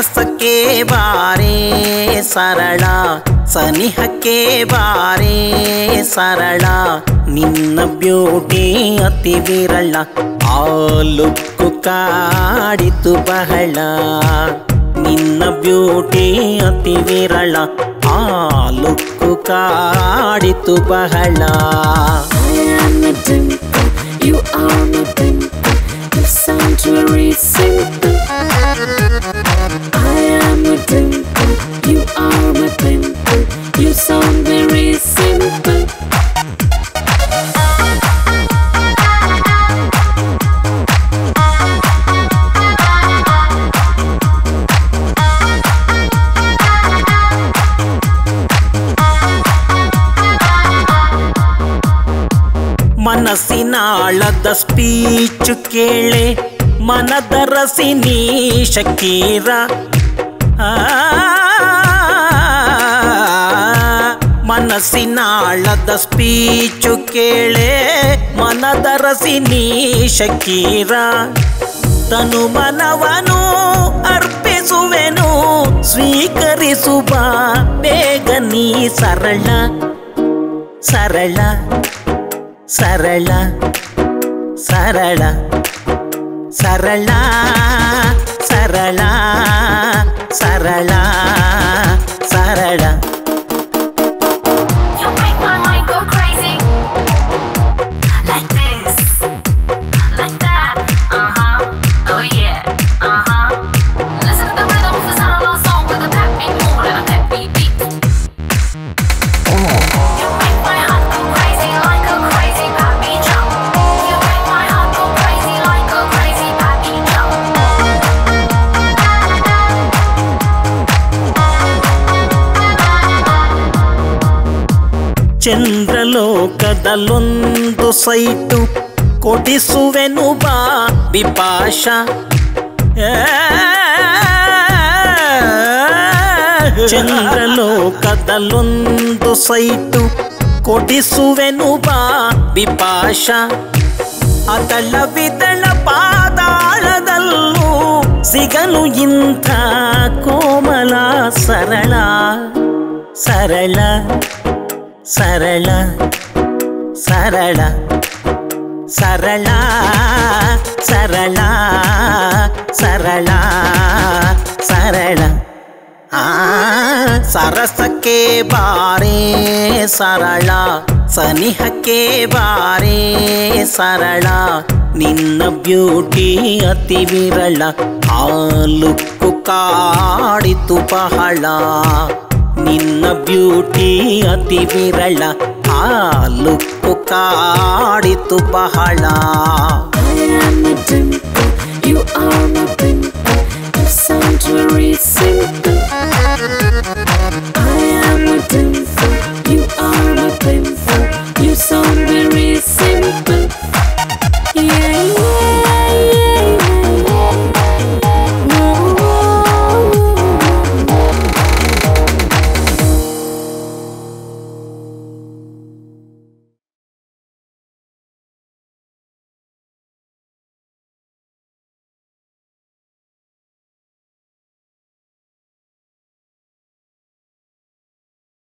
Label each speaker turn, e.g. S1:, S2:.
S1: ಸರಸಕ್ಕೆ ಬಾರೇ ಸರಳ ಸನಿಹಕ್ಕೆ ಬಾರೇ ಸರಳ ನಿನ್ನ ಬ್ಯೂಟಿ ಅತಿ ವಿರಳ ಆ ಲುಕ್ಕು ಕಾಡಿತು ಬಹಳ ನಿನ್ನ ಬ್ಯೂಟಿ ಅತಿ ವಿರಳ ಆ ಲುಕ್ಕು ಕಾಡಿತು ಬಹಳ
S2: I am a dimple, you are my pimple. You sound very simple. I am a dimple, you are my pimple. You sound very simple.
S1: ಮನಸ್ಸಿನಾಳದ ಸ್ಪೀಚು ಕೇಳೆ ಮನದರಸಿ ನೀ ಶಕೀರ ಆ, ಮನಸ್ಸಿನಾಳದ ಸ್ಪೀಚು ಕೇಳೆ ಮನದರಸಿ ನೀ ಶಕೀರ ತನು ಮನವನು ಅರ್ಪಿಸುವೆನು ಸ್ವೀಕರಿಸುವ ಬೇಗ ನೀ ಸರಳ ಸರಳ ಸರಳ ಸರಳ ಸರಳ ಸರಳ ಸರಳ ಸರಳ
S3: You make my mind go crazy. Like this, like that. Uh huh. Oh yeah. Uh huh. Listen to the rhythm of the sound of our song with a tapping more than a peppy beat. You make my heart go crazy like a crazy puppy jump. You make my heart go crazy like a crazy puppy jump.
S1: ಚಂದ್ರಲೋಕದಲ್ಲೊಂದು site ಕೊಡಿಸುವೆನು ಬಾ ಬಿಪಾಶ ಏ, ಚಂದ್ರಲೋಕದಲ್ಲೊಂದು site ಕೊಡಿಸುವೆನು ಬಾ ಬಿಪಾಶ ಅದಳ ವಿದಳ ಪಾದಾಳದಲ್ಲೂ ಸಿಗಲು ಇಂಥ ಕೋಮಲ ಸರಳ ಸರಳ ಸರಳ ಸರಳ ಸರಳ ಸರಳ ಸರಳ ಸರಳ ಆ ಸರಸಕ್ಕೆ ಬಾರೇ ಸರಳ ಸನಿಹಕ್ಕೆ ಬಾರೇ ಸರಳ ನಿನ್ನ ಬ್ಯೂಟಿ ಅತಿ ವಿರಳ ಆ ಲುಕ್ಕು ಕಾಡಿತು ಬಹಳ ನಿನ್ನ ಬ್ಯೂಟಿ ಅತಿ ವಿರಳ ಆ ಲುಕ್ಕು ಕಾಡಿತು ಬಹಳ
S2: I am a dimple, you are my pimple.